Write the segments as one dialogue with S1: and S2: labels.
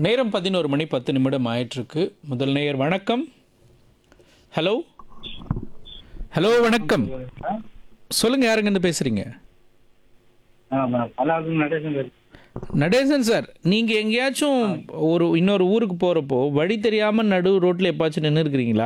S1: நேரம் பதினோரு மணி பத்து நிமிடம் ஆயிட்டிருக்கு முதல் நேயர் வணக்கம் ஹலோ ஹலோ வணக்கம் சொல்லுங்க யாருங்க இருந்து பேசுறீங்க
S2: பல்லாவது நடேசன் பேர்
S1: நடேசன் சார் நீங்க எங்கேயாச்சும் ஒரு இன்னொரு ஊருக்கு போறப்போ வழி தெரியாம நடு ரோட்ல எப்பாச்சும் நின்று இருக்கிறீங்களா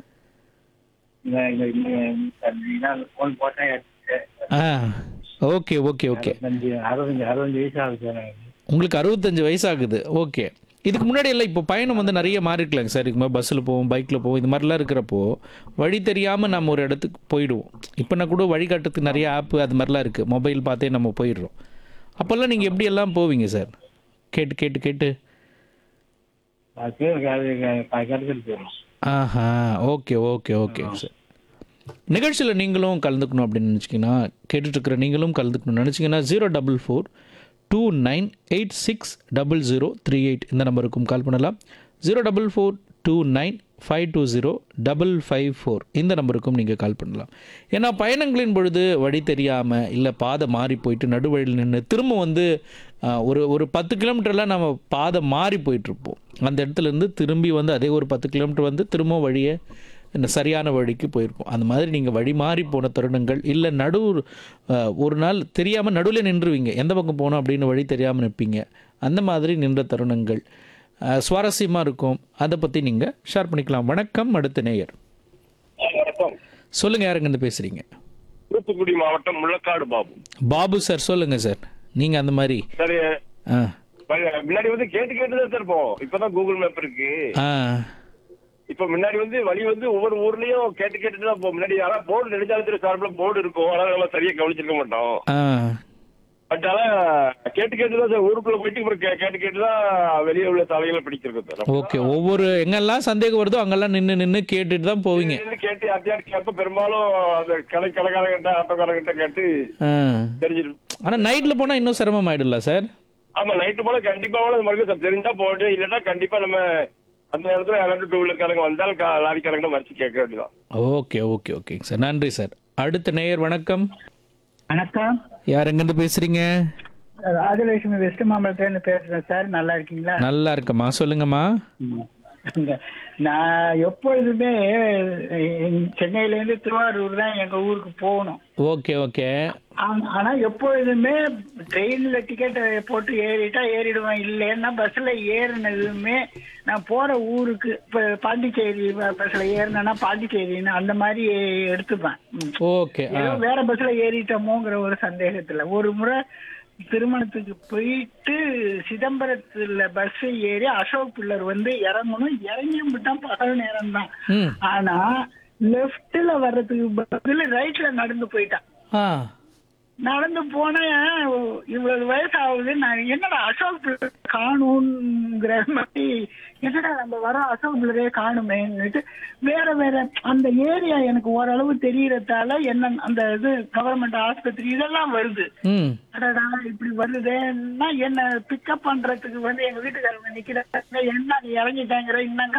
S2: இந்த இந்த இந்த ஃபோன் போட்டேன் எடுத்துட்டு.
S1: ஆ ஓகே ஓகே ஓகே
S2: அறுபத்தஞ்சு அறுபத்தஞ்சு அறுபத்தஞ்சு வயசு ஆகுது சார் எனக்கு.
S1: உங்களுக்கு அறுபத்தஞ்சு வயசாகுது ஓகே இதுக்கு முன்னாடி எல்லாம் இப்போ பயணம் வந்து நிறைய மாறி இருக்கலாங்க சார் இதுக்கு பஸ்ஸில் போவோம் பைக்கில் போவோம் இது மாதிரிலாம் இருக்கிறப்போ வழி தெரியாமல் நம்ம ஒரு இடத்துக்கு போயிடுவோம் இப்போ நான் கூட வழிகாட்டுறதுக்கு நிறைய ஆப்பு அது மாதிரிலாம் இருக்குது மொபைல் பார்த்தே நம்ம போயிடுறோம் அப்போல்லாம் நீங்கள் எப்படி எல்லாம் போவீங்க சார் கேட்டு கேட்டு கேட்டு
S2: அது பேர் அது கிடைக்கிறது போயிடும்
S1: ஆஹா ஓகே ஓகே ஓகே சார் நிகழ்ச்சியில் நீங்களும் கலந்துக்கணும் அப்படின்னு நினச்சிங்கன்னா கேட்டுட்ருக்கிற நீங்களும் கலந்துக்கணும்னு நினச்சிங்கன்னா zero double four two nine eight six double zero three eight இந்த நம்பருக்கும் கால் பண்ணலாம் zero double four two nine five two zero double five four இந்த நம்பருக்கும் நீங்கள் கால் பண்ணலாம் ஏன்னா பயணங்களின் பொழுது வழி தெரியாமல் இல்லை பாதை மாறி போயிட்டு நடுவழியில் நின்று திரும்ப வந்து ஆ, ஒரு ஒரு பத்து கிலோமீட்டர்லாம் நம்ம பாதை மாறி போயிட்டுருப்போம் அந்த இடத்துல இருந்து திரும்பி வந்து அதே ஒரு பத்து கிலோமீட்டர் வந்து திரும்ப வழியை இந்த சரியான வழிக்கு போயிருப்போம் அந்த மாதிரி நீங்கள் வழி மாறி போன தருணங்கள் இல்லை நடு அஹ், ஒரு நாள் தெரியாமல் நடுவில் நின்றுவீங்க எந்த பக்கம் போகணும் அப்படின்னு வழி தெரியாமல் நிற்பீங்க அந்த மாதிரி நின்ற தருணங்கள் சுவாரஸ்யமாக இருக்கும் அதை பற்றி நீங்கள் ஷேர் பண்ணிக்கலாம் வணக்கம் அடுத்த நேயர்
S3: வணக்கம்
S1: சொல்லுங்கள் யாருங்கன்னு பேசுகிறீங்க
S3: தூத்துக்குடி மாவட்டம் முள்ளக்காடு பாபு
S1: பாபு சார் சொல்லுங்கள் சார் நீங்கள் அந்த மாதிரி
S3: சரி
S1: ஆ
S3: ப- முன்னாடி வந்து கேட்டு கேட்டு தான் சார் இருப்போம் இப்பதான் கூகுள் மேப் இருக்கு
S1: ஆ
S3: இப்ப முன்னாடி வந்து வழி வந்து ஒவ்வொரு ஊர்லயும் கேட்டு கேட்டுட்டு தான் போகும் முன்னாடி ஆனா போர்டு நெடுஞ்சாலத்துல சார்பில் போர்டு இருக்கும் ஆனா நம்ம சரியா கவனிச்சிருக்க மாட்டோம்
S1: ஆ
S3: பட் ஆனா கேட்டு கேட்டு தான் சார் ஊருக்குள்ள போயிட்டு அப்புறம் கே- கேட்டு கேட்டு தான் வெளியே உள்ள சாலைகளை பிடிச்சிருக்கோம் சார்
S1: ஓகே ஒவ்வொரு எங்கெல்லாம் சந்தேகம் வருதோ அங்கெல்லாம் நின்று நின்று கேட்டுட்டு தான் போவீங்க
S3: நின்னு கேட்டு யார்ட்டையாவது கேட்ப பெரும்பாலும் அந்த கடை கடைக்காரங்கிட்ட ஆட்டோக்காரங்கிட்ட கேட்டு
S1: ஆ
S3: தெரிஞ்சிடும்
S1: ஆனால் நைட்டில் போனால் இன்னும் சிரமம் ஆயிடும்ல சார்
S3: ஆமா நைட்டு போல கண்டிப்பா போல இந்த மாதிரி சார் தெரிஞ்சா போட்டு இல்லன்னா கண்டிப்பா நம்ம அந்த இடத்துல யாராவது டூ வீலர்காரங்க வந்தால் கா- லாரிக்காரங்க மறைச்சு கேட்க வேண்டியதான்
S1: ஓகே ஓகே ஓகேங்க சார் நன்றி சார் அடுத்த நேயர் வணக்கம்
S2: வணக்கம்
S1: யார் எங்கேருந்து பேசுறீங்க
S2: ராஜலட்சுமி வெஸ்ட் மாம்பலத்துல பேசுறேன் சார் நல்லா இருக்கீங்களா
S1: நல்லா இருக்கம்மா சொல்லுங்கம்மா
S2: இங்க நான் எப்பொழுதுமே எங்க- சென்னையில இருந்து திருவாரூர் தான் எங்க ஊருக்கு போகணும்
S1: ஓகே ஓகே
S2: ஆனா- ஆனா எப்பொழுதுமே ட்ரெயின்ல டிக்கெட் போட்டு ஏறிட்டா ஏறிடுவேன் இல்லைன்னா பஸ்ல ஏறினதுமே நான் போற ஊருக்கு இப்ப பாண்டிச்சேரி ப- பஸ்ல ஏறினேன்னா பாண்டிச்சேரின்னு அந்த மாதிரி எடுத்துப்பேன் ம்.
S1: ஓகே ஆ
S2: ஏதோ வேற பஸ்ல ஏறிட்டோமோங்கிற ஒரு சந்தேகத்துல ஒரு முறை திருமணத்துக்கு போயிட்டு சிதம்பரத்துல பஸ் ஏறி அசோக் பில்லர் வந்து இறங்கணும் இறங்கியும் விட்டான் பகல் நேரம் தான்
S1: ம்
S2: ஆனா லெஃப்ட்ல வர்றதுக்கு பதில் ரைட்ல நடந்து போயிட்டான்
S1: ஆ
S2: நடந்து போனேன் இவ்வளவு வயசு ஆகுது நான் என்னடா அசோக் பிள்ளை காணுங்கிற மாதிரி என்னடா நம்ம வர அசோக் பிள்ளரே காணுமேன்னுட்டு வேற வேற அந்த ஏரியா எனக்கு ஓரளவு தெரியறதால என்ன அந்த இது கவர்மெண்ட் ஆஸ்பத்திரி இதெல்லாம் வருது
S1: ம்
S2: அடடா இப்படி வருதுன்னா என்ன பிக்கப் பண்றதுக்கு வந்து எங்க வீட்டுக்காரங்க நிக்கிறாங்க என்ன நீ இறங்கிட்டாங்கிற இன்னும்